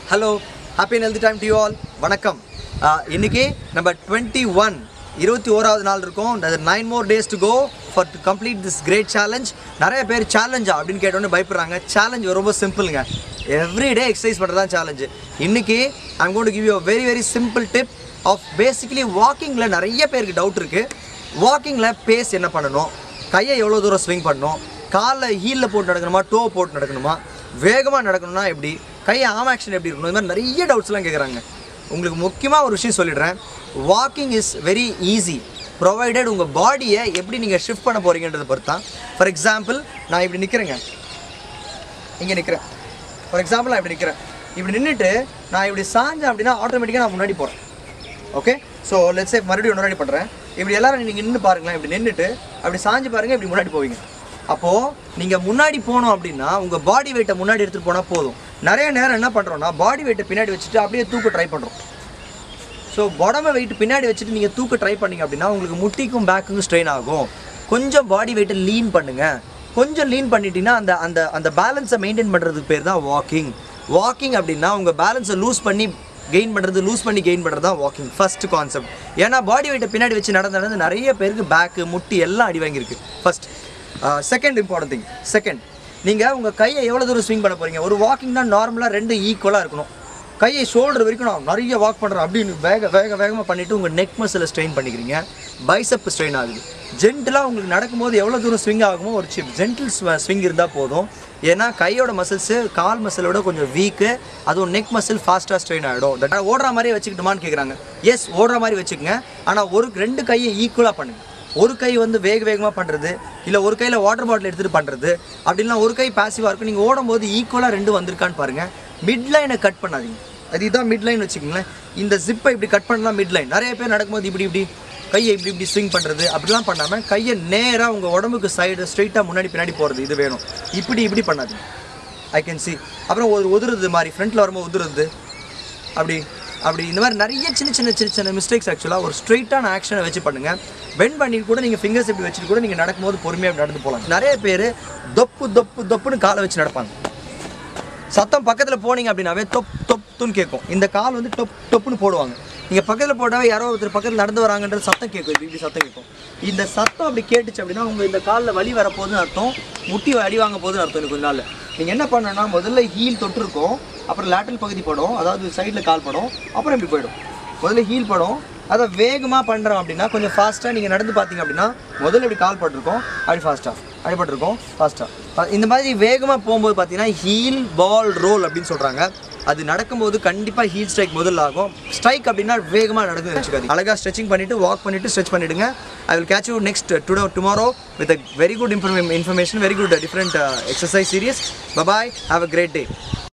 hello happy and healthy time to you all வணக்கம் ஆஹ் இன்னைக்கு நம்ம டுவெண்ட்டி ஒன் இருபத்தி ஓராவது நாள் இருக்கும் nine more days to go for to complete this great challenge நிறைய பேர் சேலஞ்சா அப்படின்னு கேட்டோன்னே பயப்படுறாங்க சேலஞ்ச் ரொம்ப சிம்பிளுங்க எவ்ரி டே எக்ஸசைஸ் பண்ணுறது தான் சேலஞ்சு இன்னைக்கு I'm going to give you very very simple tip of basically வாக்கிங்கில் நிறைய பேருக்கு டவுட் இருக்குது வாக்கிங்கில் பேஸ் என்ன பண்ணணும் கையை எவ்வளோ தூரம் ஸ்விங் பண்ணணும் காலில் ஹீலில் போட்டு நடக்கணுமா டோ போட்டு நடக்கணுமா வேகமாக நடக்கணும்னா எப்படி கை ஆம் ஆக்ஷன் எப்படி இருக்கணும் இந்த மாதிரி நிறைய டவுட்ஸ்லாம் கேட்குறாங்க உங்களுக்கு முக்கியமாக ஒரு விஷயம் சொல்லிடுறேன் walking is very easy provided உங்கள் பாடியை எப்படி நீங்கள் ஷிஃப்ட் பண்ண போகிறீங்கன்றதை பொறுத்து தான் ஃபார் எக்ஸாம்பிள் நான் இப்படி நிற்கிறேங்க இங்கே நிற்கிறேன் ஃபார் எக்ஸாம்பிள் நான் இப்படி நிற்கிறேன் இப்படி நின்றுட்டு நான் இப்படி சாஞ்சேன் அப்படின்னா ஆட்டோமேட்டிக்காக நான் முன்னாடி போகிறேன் ஓகே ஸோ லெட்ஸ் சே மறுபடியும் முன்னாடி பண்ணுறேன் இப்படி எல்லாரும் நீங்கள் நின்று பாருங்களேன் இப்படி நின்றுட்டு அப்படி சாஞ்சு பாருங்கள் இப்படி முன்னாடி போவீங்க அப்போது நீங்கள் முன்னாடி போனோம் அப்படின்னா உங்கள் பாடி வெயிட்டை முன்னாடி எடுத்துகிட்டு போனால் போதும் நிறைய நேரம் என்ன பண்ணுறோம்னா பாடி வெயிட்டை பின்னாடி வச்சுட்டு அப்படியே தூக்க ட்ரை பண்ணுறோம் ஸோ உடம்ப வெயிட் பின்னாடி வச்சுட்டு நீங்கள் தூக்க ட்ரை பண்ணீங்க அப்படின்னா உங்களுக்கு முட்டிக்கும் பேக்குக்கும் ஸ்ட்ரெயின் ஆகும் கொஞ்சம் பாடி வெயிட்டை லீன் பண்ணுங்க கொஞ்சம் லீன் பண்ணிட்டீங்கன்னா அந்த அந்த அந்த பேலன்ஸை மெயின்டைன் பண்ணுறதுக்கு பேர் தான் வாக்கிங் வாக்கிங் அப்படின்னா உங்கள் பேலன்ஸை லூஸ் பண்ணி கெயின் பண்ணுறது லூஸ் பண்ணி கெயின் பண்ணுறது தான் வாக்கிங் ஃபர்ஸ்ட் கான்செப்ட் ஏன்னா பாடி வெயிட்டை பின்னாடி வச்சு நடந்து நடந்து நிறைய பேருக்கு பேக்கு முட்டி எல்லாம் அடி வாங்கியிருக்கு first second important thing second நீங்கள் உங்கள் கையை எவ்வளோ தூரம் ஸ்விங் பண்ண போகிறீங்க ஒரு வாக்கிங்னா நார்மலாக ரெண்டு ஈக்குவலாக இருக்கணும் கையை ஷோல்டர் வரைக்கும் நான் நிறைய வாக் பண்ணுறேன் அப்படின்னு வேக வேக வேகமாக பண்ணிவிட்டு உங்கள் நெக் மசிலை ஸ்ட்ரெயின் பண்ணிக்கிறீங்க பைசப் ஸ்ட்ரெயின் ஆகுது ஜென்டிலாக உங்களுக்கு நடக்கும்போது எவ்வளோ தூரம் ஸ்விங் ஆகுமோ ஒரு சிப் ஜென்டில் ஸ்விங் இருந்தால் போதும் ஏன்னா கையோட மசில்ஸு கால் மசிலோட கொஞ்சம் வீக்கு அதுவும் நெக் மசில் ஃபாஸ்ட்டாக ஸ்ட்ரெயின் ஆகிடும் தட் ஓடுற மாதிரியே வச்சுக்கிட்டுமான்னு கேட்குறாங்க எஸ் ஓடுற மாதிரி வச்சுக்கோங்க ஆனால் ஒரு ரெண்டு கையை ஈக்குவலாக பண்ணுங்க ஒரு கை வந்து வேக வேகமாக பண்ணுறது இல்லை ஒரு கையில் வாட்டர் பாட்டில் எடுத்துகிட்டு பண்ணுறது அப்படின்னா ஒரு கை பாசிவாக இருக்கும் நீங்கள் ஓடும்போது ஈக்குவலாக ரெண்டு வந்திருக்கான்னு பாருங்கள் மிட் லைனை கட் பண்ணாதீங்க அது இதான் மிட் லைன் வச்சுக்கோங்களேன் இந்த ஜிப்பை இப்படி கட் பண்ணலாம் மிட் லைன் நிறைய பேர் நடக்கும்போது இப்படி இப்படி கையை இப்படி இப்படி ஸ்விங் பண்ணுறது அப்படிலாம் பண்ணாமல் கையை நேராக உங்கள் உடம்புக்கு சைடு ஸ்ட்ரைட்டாக முன்னாடி பின்னாடி போகிறது இது வேணும் இப்படி இப்படி பண்ணாதீங்க ஐ கேன் see அப்புறம் ஒரு உதுறது மாதிரி ஃப்ரண்ட்டில் வரும்போது உதுறது அப்படி அப்படி இந்த மாதிரி நிறைய சின்ன சின்ன சின்ன சின்ன மிஸ்டேக்ஸ் ஆக்சுவலாக ஒரு ஸ்ட்ரைட்டான ஆக்ஷனை வச்சு பண்ணுங்கள் பெண்ட் பண்ணி கூட நீங்கள் ஃபிங்கர்ஸ் இப்படி வச்சுட்டு கூட நீங்கள் நடக்கும்போது பொறுமையாக நடந்து போகலாம் நிறைய பேர் தொப்பு தொப்பு தொப்புன்னு காலை வச்சு நடப்பாங்க சத்தம் பக்கத்தில் போனீங்க அப்படின்னாவே தொப் தொப் துன்னு கேட்கும் இந்த கால் வந்து டொப் டொப்புன்னு போடுவாங்க நீங்கள் பக்கத்தில் போட்டாவே யாரோ ஒருத்தர் பக்கத்தில் நடந்து வராங்கன்ற சத்தம் கேட்கும் இப்படி இப்படி சத்தம் கேட்கும் இந்த சத்தம் அப்படி கேட்டுச்சு அப்படின்னா உங்கள் இந்த காலில் வலி வரப்போகுதுன்னு அர்த்தம் முட்டி அடி வாங்க போகுதுன்னு அர்த்தம் இன்னும் கொஞ்ச நாள் நீங்கள் என்ன பண்ணணும்னா முதல்ல ஹீல் தொட்டிருக்கும் அப்புறம் லேட்டல் பகுதி படும் அதாவது சைடில் கால் படும் அப்புறம் இப்படி போயிடும் முதல்ல ஹீல் படும் அதை வேகமாக பண்ணுறோம் அப்படின்னா கொஞ்சம் ஃபாஸ்ட்டாக நீங்கள் நடந்து பார்த்தீங்க அப்படின்னா முதல்ல இப்படி கால் பட்டிருக்கோம் அப்படி ஃபாஸ்ட்டாக அடிபட்டிருக்கோம் ஃபாஸ்ட்டாக இந்த மாதிரி வேகமாக போகும்போது பார்த்தீங்கன்னா ஹீல் பால் ரோல் அப்படின்னு சொல்கிறாங்க அது நடக்கும்போது கண்டிப்பாக ஹீல் ஸ்ட்ரைக் முதல்ல ஆகும் ஸ்ட்ரைக் அப்படின்னா வேகமாக நடக்குது வச்சுக்காது அழகாக ஸ்ட்ரெச்சிங் பண்ணிவிட்டு வாக் பண்ணிவிட்டு ஸ்ட்ரெச் பண்ணிவிடுங்க I will catch you next today tomorrow with a very good இன்ஃபர்மே information very good different exercise series bye bye have a great day